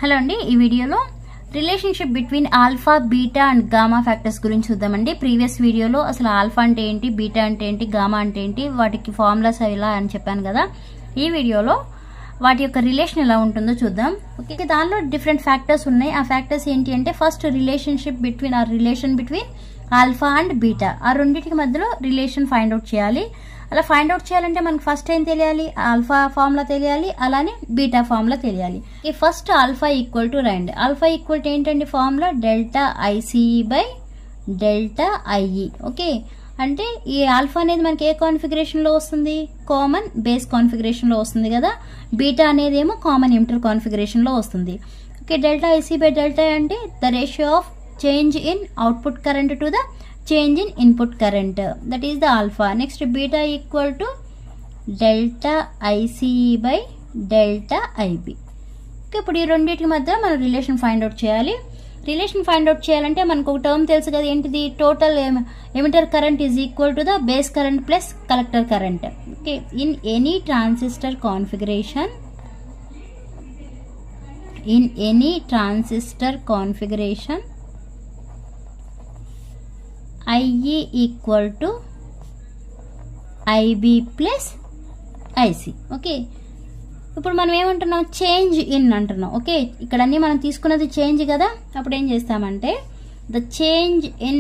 hello అండి ఈ వీడియోలో relationship between alpha beta and gamma factors గురించి చూద్దామండి ప్రీవియస్ వీడియోలో అసలు ఆల్ఫా అంటే ఏంటి బీటా అంటే ఏంటి గామా అంటే ఏంటి వాటికి ఫార్ములాస్ ఎలా అని చెప్పాను కదా ఈ వీడియోలో వాటి యొక్క రిలేషన్ ఎలా ఉంటుందో చూద్దాం ఓకే దానిలో డిఫరెంట్ ఫ్యాక్టర్స్ ఉన్నాయి ఆ ఫ్యాక్టర్స్ ఏంటి అంటే ఫస్ట్ రిలేషన్షిప్ బిట్వీన్ ఆ relation between alpha and beta ఆ రెండింటికి మధ్యలో రిలేషన్ ఫైండ్ అవుట్ చేయాలి అలా ఫైండ్ అవుట్ చేయాలంటే మనకు ఫస్ట్ ఏం తెలియాలి ఆల్ఫా ఫార్ములా తెలియాలి అలానే బీటా ఫార్ములా తెలియాలి ఈ ఫస్ట్ ఆల్ఫా ఈక్వల్ టు రండి ఆల్ఫా ఈక్వల్ టు ఏంటండి formula delta ICE by delta IE okay అంటే ఈ ఆల్ఫా అనేది మనకి ఏ కాన్ఫిగరేషన్లో వస్తుంది కామన్ బేస్ కాన్ఫిగరేషన్లో వస్తుంది కదా బీటా అనేది ఏమో కామన్ ఇంటర్ కాన్ఫిగరేషన్లో వస్తుంది okay delta IC by delta అంటే the ratio of change in output current to the change in input current that is the alpha next beta equal to delta ICE by delta IB okay ఇప్పుడు ఈ రెండింటి మధ్య మనం relation find out చేయాలి relation find out చేయాలంటే మనకు ఒక term తెలుసు కదా ఏంటిది total emitter current is equal to the base current plus collector current okay in any transistor configuration in any transistor configuration IE equal to IB plus IC okay ఇప్పుడు మనం ఏమంటున్నాం change in అంటున్నాం okay ఇక్కడ అన్ని మనం తీసుకున్నది change కదా అప్పుడు ఏం చేస్తామంటే the change in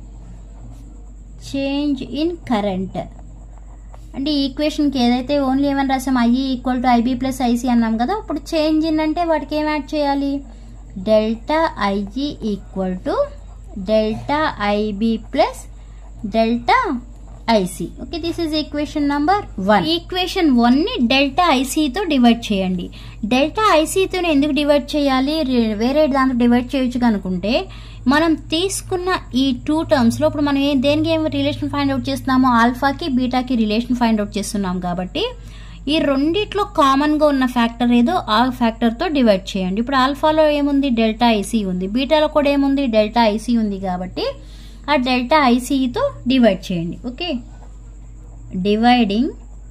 change in current అంటే ఈ ఈక్వేషన్కి ఏదైతే ఓన్లీ ఏమని రాసాం IE equal to IB plus IC అన్నాం కదా ఇప్పుడు చేంజ్ ఇన్ అంటే వాటికి ఏం యాడ్ చేయాలి delta IE equal to delta IB plus delta IC okay this is equation number one equation one ని డెల్టా ఐసీతో డివైడ్ చేయండి డెల్టా ఐసీతో ఎందుకు డివైడ్ చేయాలి వేరే దాంట్లో డివైడ్ చేయొచ్చు అనుకుంటే మనం తీసుకున్న ఈ టూ టర్మ్స్ లో ఇప్పుడు మనం ఏ దేనికి ఏం రిలేషన్ ఫైండ్ అవుట్ చేస్తున్నామో ఆల్ఫాకి బీటాకి రిలేషన్ ఫైండ్ అవుట్ చేస్తున్నాం కాబట్టి ఈ రెండిట్లో కామన్ గా ఉన్న ఫ్యాక్టర్ ఏదో ఆ ఫ్యాక్టర్ తో డివైడ్ చేయండి ఇప్పుడు ఆల్ఫాలో ఏముంది డెల్టా ఐసీ ఉంది బీటాలో కూడా ఏముంది డెల్టా ఐసీ ఉంది కాబట్టి ఆ డెల్టా ఐసీతో డివైడ్ చేయండి okay dividing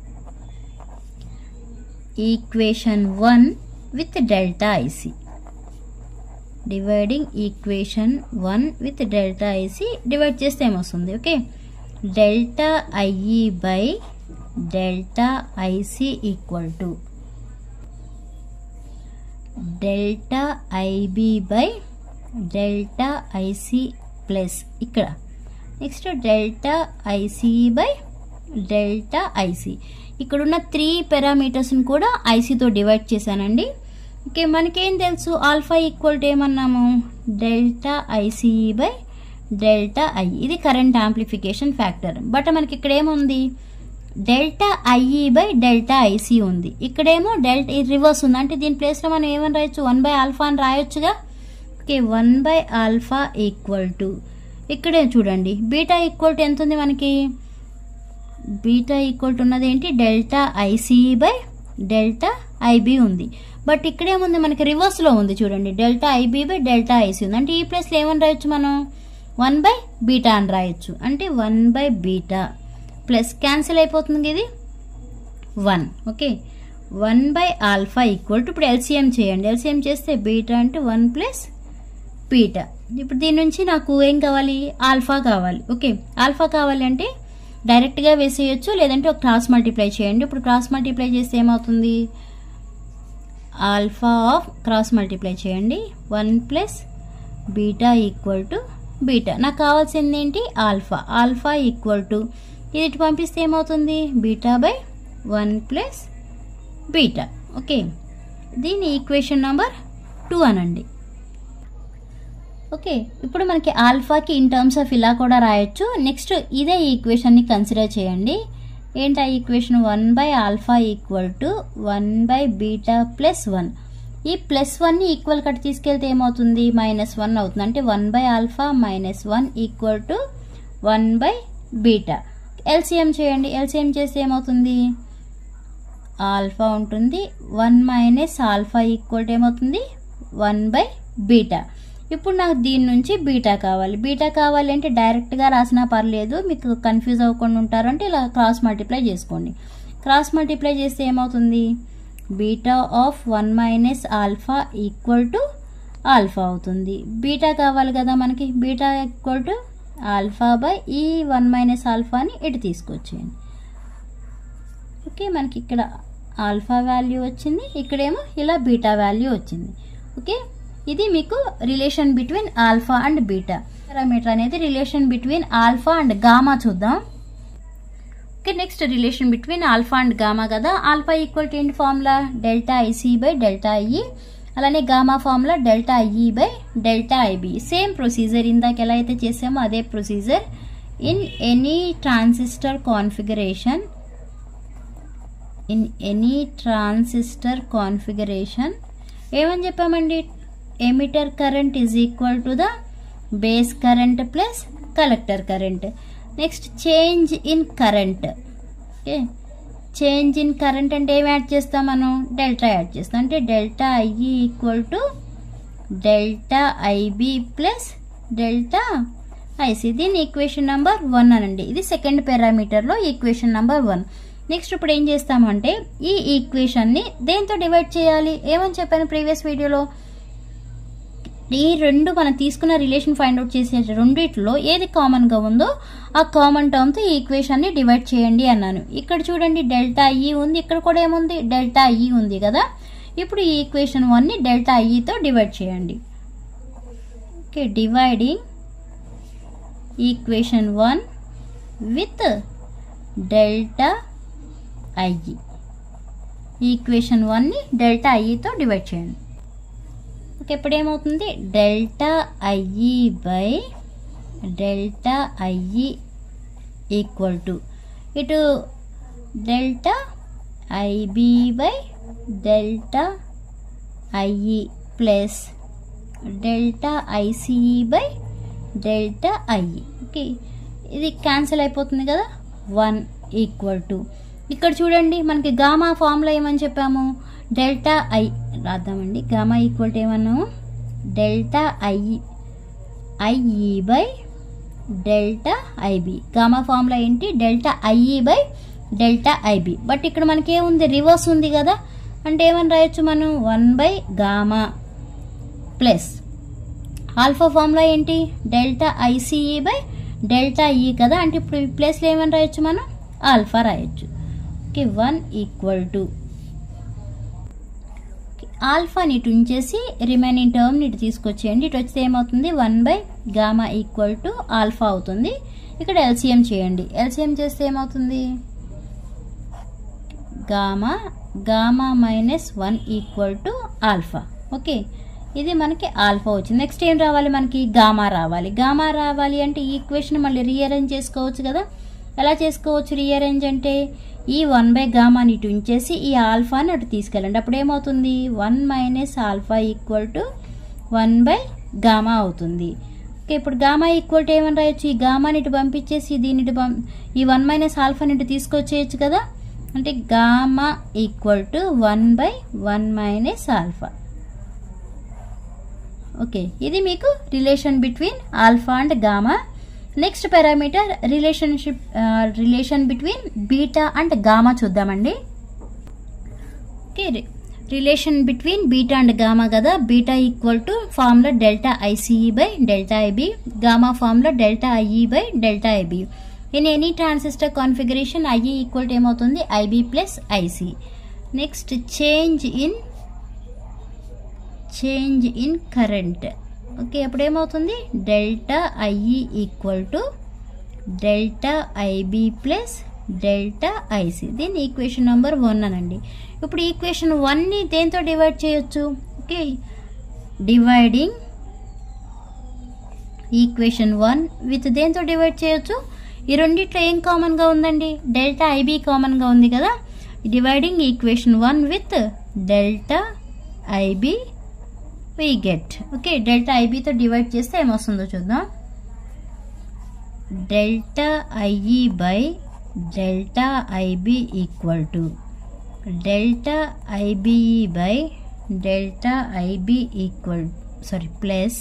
equation one with delta IC dividing equation one with delta IC divide చేస్తే ఏమొస్తుంది okay delta IE by delta IC equal to delta IB by delta IC plus ఇక్కడ next delta IC by delta IC ఇక్కడున్న three పారామీటర్స్ని కూడా ఐసీతో divide చేశానండి okay మనకేం తెలుసు ఆల్ఫా ఈక్వల్ టు ఏమన్నాము delta ICE by delta I ఇది కరెంట్ ఆంప్లిఫికేషన్ ఫ్యాక్టర్ బట్ మనకి ఇక్కడ ఏముంది delta IE by delta IC ఉంది ఇక్కడేమో డెల్టా రివర్స్ ఉంది అంటే దీని ప్లేస్లో మనం ఏమని రాయొచ్చు వన్ బై ఆల్ఫా అని రాయొచ్చుగా okay one by alpha equal to ఇక్కడే చూడండి బీటా ఈక్వల్ టు ఎంత ఉంది మనకి బీటా ఈక్వల్ టు ఉన్నది ఏంటి delta ICE by delta IB ఉంది బట్ ఇక్కడేముంది మనకి రివర్స్లో ఉంది చూడండి delta IB by delta IC ఉంది అంటే ఈ ప్లేస్లో ఏమని రాయొచ్చు మనం వన్ బై బీటా అని రాయొచ్చు అంటే one by beta plus cancel అయిపోతుంది ఇది one okay one by alpha equal to ఇప్పుడు ఎల్సిఎం చేయండి ఎల్సిఎం చేస్తే బీటా అంటే వన్ ప్లస్ బీటా ఇప్పుడు దీని నుంచి నాకు ఏం కావాలి ఆల్ఫా కావాలి ఓకే ఆల్ఫా కావాలి అంటే డైరెక్ట్గా వేసేయచ్చు లేదంటే ఒక క్రాస్ మల్టిప్లై చేయండి ఇప్పుడు క్రాస్ మల్టిప్లై చేస్తే ఏమవుతుంది ఆల్ఫా ఆఫ్ క్రాస్ మల్టిప్లై చేయండి one plus beta equal to beta నాకు కావాల్సింది ఏంటి ఆల్ఫా ఆల్ఫా ఈక్వల్ టు ఇది ఇటు పంపిస్తే ఏమవుతుంది beta by one plus beta okay దీని ఈక్వేషన్ నెంబర్ టూ అనండి ఓకే ఇప్పుడు మనకి ఆల్ఫాకి ఇన్ టర్మ్స్ ఆఫ్ ఇలా కూడా రాయొచ్చు నెక్స్ట్ ఇదే ఈక్వేషన్ని కన్సిడర్ చేయండి ఏంటి ఆ equation one by alpha equal to one by beta plus one ఈ ప్లస్ వన్ని ఈక్వల్ కట్ తీసుకెళ్తే ఏమవుతుంది మైనస్ వన్ అవుతుంది అంటే one by alpha minus one equal to one by beta LCM చేయండి ఎల్సిఎం చేస్తే ఏమవుతుంది ఆల్ఫా ఉంటుంది వన్ మైనస్ ఆల్ఫా ఈక్వల్ ఏమవుతుంది వన్ బై బీటా ఇప్పుడు నాకు దీని నుంచి బీటా కావాలి బీటా కావాలి అంటే డైరెక్ట్గా రాసినా పర్లేదు మీకు కన్ఫ్యూజ్ అవ్వకుండా ఉంటారు అంటే ఇలా క్రాస్ మల్టిప్లై చేసుకోండి క్రాస్ మల్టిప్లై చేస్తే ఏమవుతుంది beta of one minus alpha equal to alpha అవుతుంది బీటా కావాలి కదా మనకి beta equal to alpha by ఈ వన్ మైనస్ ఆల్ఫాని ఇటు తీసుకొచ్చేయండి ఓకే మనకి ఇక్కడ ఆల్ఫా వాల్యూ వచ్చింది ఇక్కడేమో ఇలా బీటా వాల్యూ వచ్చింది ఓకే ఇది మీకు relation between alpha and beta parameter అనేది relation between alpha and gamma చూద్దాం okay next relation between alpha and gamma కదా ఆల్ఫా ఈక్వల్ టు ఏంటి formula delta IC by delta IE అలానే gamma formula delta IE by delta IB same procedure ఇందాక ఎలా అయితే చేసామో అదే procedure in any transistor configuration in any transistor configuration ఏమని చెప్పామండి emitter current is equal to the base current plus collector current next change in current okay change in current అంటే ఏం add చేస్తాం మనం డెల్టా యాడ్ చేస్తాం అంటే delta IE equal to delta IB plus delta IC దీని equation number one అనండి ఇది second పారామీటర్లో ఈక్వేషన్ నెంబర్ వన్ నెక్స్ట్ ఇప్పుడు ఏం చేస్తామంటే ఈ ఈక్వేషన్ని దేంతో డివైడ్ చేయాలి ఏమని చెప్పాను ప్రీవియస్ వీడియోలో ఈ రెండు మనం తీసుకున్న రిలేషన్ ఫైండ్ అవుట్ చేసే రెండిట్లో ఏది కామన్గా ఉందో ఆ కామన్ టర్మ్తో ఈ ఈక్వేషన్ని డివైడ్ చేయండి అన్నాను ఇక్కడ చూడండి డెల్టా ఈ ఉంది ఇక్కడ కూడా ఏముంది డెల్టా ఈ ఉంది కదా ఇప్పుడు ఈ ఈక్వేషన్ వన్ని డెల్టా ఈతో డివైడ్ చేయండి okay dividing equation one with delta IE equation వన్ని డెల్టా ఐఈతో డివైడ్ చేయండి ఓకే ఇప్పుడు ఏమవుతుంది delta IE by delta IE equal to ఇటు delta IB by delta IE plus delta ICE by delta IE okay ఇది cancel అయిపోతుంది కదా one equal to ఇక్కడ చూడండి మనకి గామా ఫార్ములా ఏమని చెప్పాము డెల్టా ఐ రాద్దామండి గామా ఈక్వల్ టు ఏమన్నాము delta I IE by delta IB gamma formula ఏంటి delta IE by delta IB but ఇక్కడ మనకి ఏముంది రివర్స్ ఉంది కదా అంటే ఏమని రాయొచ్చు మనం one by gamma plus alpha formula ఏంటి delta ICE by delta E కదా అంటే ఇప్పుడు ఈ ప్లేస్లో ఏమని రాయొచ్చు మనం ఆల్ఫా రాయొచ్చు ఓకే వన్ ఈక్వల్ టు ఆల్ఫాని ఇటు ఉంచేసి రిమైనింగ్ టర్మ్ ఇటు తీసుకొచ్చేయండి ఇటు వస్తే ఏమవుతుంది one by gamma equal to alpha అవుతుంది ఇక్కడ ఎల్సిఎం చేయండి ఎల్సిఎం చేస్తే ఏమవుతుంది gamma gamma minus one equal to alpha okay ఇది మనకి ఆల్ఫా వచ్చింది నెక్స్ట్ ఏం రావాలి మనకి గామా రావాలి గామా రావాలి అంటే ఈ ఈక్వేషన్ మళ్ళీ రీఅరేంజ్ చేసుకోవచ్చు కదా ఎలా చేసుకోవచ్చు రీఅరేంజ్ అంటే ఈ వన్ బై గామాని ఇటు ఉంచేసి ఈ ఆల్ఫాని అటు తీసుకెళ్ళండి అప్పుడు ఏమవుతుంది one minus alpha equal to one by gamma అవుతుంది ఓకే ఇప్పుడు గామా ఈక్వల్ టు ఏమని రాయొచ్చు ఈ గామాని ఇటు పంపించేసి దీని ఇటు పం ఈ వన్ మైనస్ ఆల్ఫాని ఇటు తీసుకొచ్చేయచ్చు కదా అంటే gamma equal to one by one minus alpha okay ఇది మీకు relation between alpha and gamma next parameter relationship relation between beta and gamma చూద్దామండి okay relation between beta and gamma కదా beta equal to formula delta ICE by delta IB gamma formula delta IE by delta IB in any transistor configuration IE equal to ఏమవుతుంది IB plus IC next change in change in current okay అప్పుడు ఏమవుతుంది delta IE equal to delta IB plus delta IC దీని equation number one అనండి ఇప్పుడు equation వన్ని దేంతో divide చేయొచ్చు okay dividing equation one with దేంతో డివైడ్ చేయొచ్చు ఈ రెండిట్లో ఏం కామన్గా ఉందండి డెల్టా ఐబి కామన్గా ఉంది కదా dividing equation one with delta IB we get okay delta ఐబితో డివైడ్ చేస్తే ఏమొస్తుందో చూద్దాం delta IE by delta IB equal to delta IBE by delta IB equal sorry plus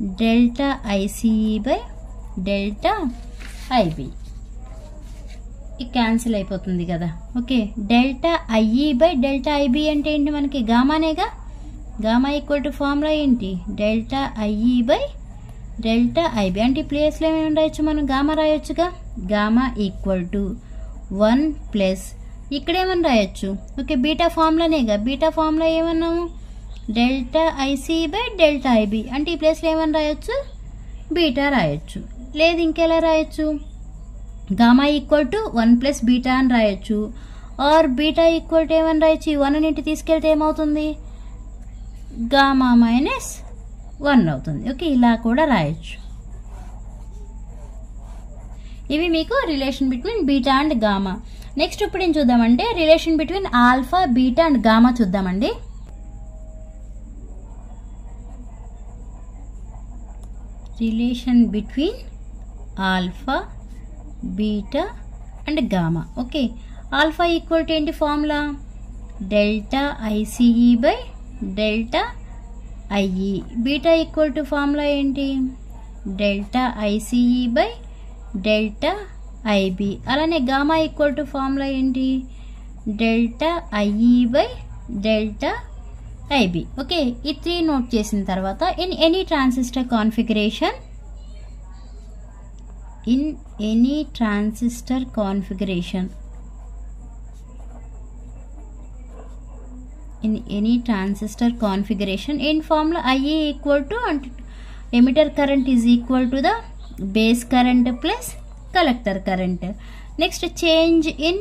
delta ICE by delta IB ఇది cancel అయిపోతుంది కదా okay delta IE by delta IB అంటే ఏంటి మనకి గామానేగా గామా ఈక్వల్ టు ఫార్ములా ఏంటి delta IE by delta IB అంటే ఈ ప్లేస్లో ఏమేమి రాయొచ్చు మనం gamma రాయొచ్చుగా gamma equal to one plus ఇక్కడ ఏమని రాయొచ్చు ఓకే బీటా ఫార్ములానేగా బీటా ఫార్ములా ఏమన్నాము delta IC by delta IB అంటే ఈ ప్లేస్లో ఏమని రాయొచ్చు బీటా రాయొచ్చు లేదు ఇంకెలా రాయొచ్చు gamma equal to one plus beta అని రాయొచ్చు ఆర్ బీటా ఈక్వల్ టు ఏమని రాయొచ్చు ఈ వన్ ఇంటి తీసుకెళ్తే ఏమవుతుంది గామా మైనస్ వన్ అవుతుంది ఓకే ఇలా కూడా రాయొచ్చు ఇవి మీకు relation between beta and gamma next ఇప్పుడు ఏం చూద్దామంటే relation between alpha beta and gamma చూద్దామండి relation between alpha beta and gamma okay alpha equal to ఏంటి formula delta ICE by delta IE beta equal to formula ఏంటి delta ICE by delta IB అలానే gamma equal to formula ఏంటి delta IE by delta IB okay ఈ three note చేసిన తర్వాత in any transistor configuration in any transistor configuration in any transistor configuration in formula IE equal to and emitter current is equal to the base current plus collector current next change in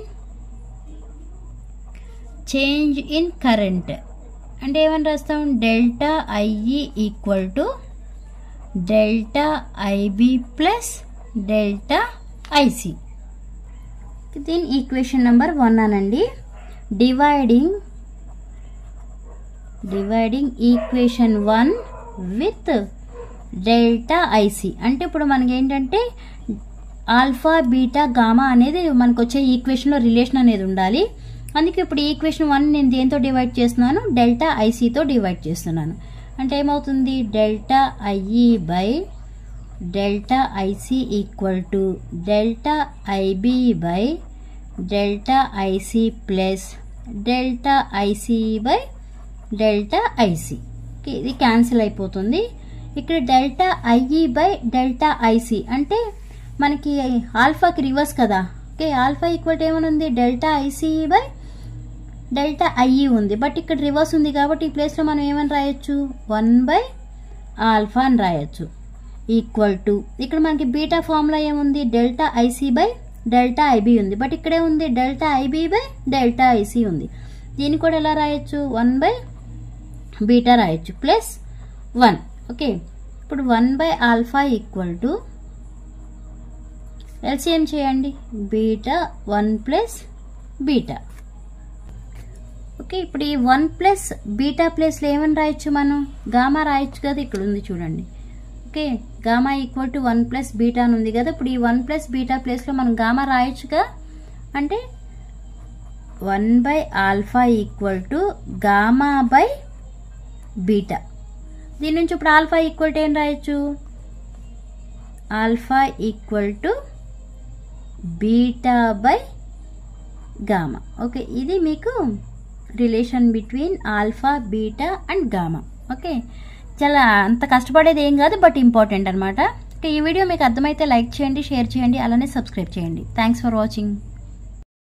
change in current అంటే ఏమని రాస్తాం delta IE equal to delta IB plus delta IC దీని equation number one అనండి dividing dividing equation one with delta IC అంటే ఇప్పుడు మనకి ఏంటంటే alpha beta gamma అనేది మనకు వచ్చే ఈక్వేషన్లో రిలేషన్ అనేది ఉండాలి అందుకే ఇప్పుడు ఈక్వేషన్ వన్ నేను దేంతో డివైడ్ చేస్తున్నాను డెల్టా ఐసీతో డివైడ్ చేస్తున్నాను అంటే ఏమవుతుంది delta IE by delta IC equal to delta IB by delta IC plus delta IC by delta IC ఇది క్యాన్సిల్ అయిపోతుంది ఇక్కడ delta IE by delta IC అంటే మనకి ఆల్ఫాకి రివర్స్ కదా ఓకే ఆల్ఫా ఈక్వల్ ఏమని ఉంది delta ICE by delta IE ఉంది బట్ ఇక్కడ రివర్స్ ఉంది కాబట్టి ఈ ప్లేస్లో మనం ఏమని రాయొచ్చు వన్ బై ఆల్ఫా అని రాయొచ్చు ఈక్వల్ టు ఇక్కడ మనకి బీటా ఫార్ములా ఏముంది delta IC by delta IB ఉంది బట్ ఇక్కడే ఉంది delta IB by delta IC ఉంది దీన్ని కూడా ఎలా రాయొచ్చు వన్ బై బీటా రాయొచ్చు ప్లస్ వన్ ఓకే ఇప్పుడు one by alpha equal to LCM చేయండి beta one plus beta okay ఇప్పుడు ఈ వన్ ప్లస్ బీటా ప్లస్లో ఏమని రాయొచ్చు మనం గామా రాయొచ్చు కదా ఇక్కడ ఉంది చూడండి okay gamma equal to one plus beta అని ఉంది కదా ఇప్పుడు ఈ వన్ ప్లస్ బీటా ప్లేస్లో మనం గామా రాయొచ్చుగా అంటే one by alpha equal to gamma by beta దీని నుంచి ఇప్పుడు ఆల్ఫా ఈక్వల్ టు ఏం రాయొచ్చు alpha equal to beta by gamma okay ఇది మీకు relation between alpha beta and gamma okay చాలా అంత కష్టపడేది ఏం కాదు బట్ ఇంపార్టెంట్ అనమాట ఈ వీడియో మీకు అర్థమైతే లైక్ చేయండి షేర్ చేయండి అలానే సబ్స్క్రైబ్ చేయండి థ్యాంక్స్ ఫర్ వాచింగ్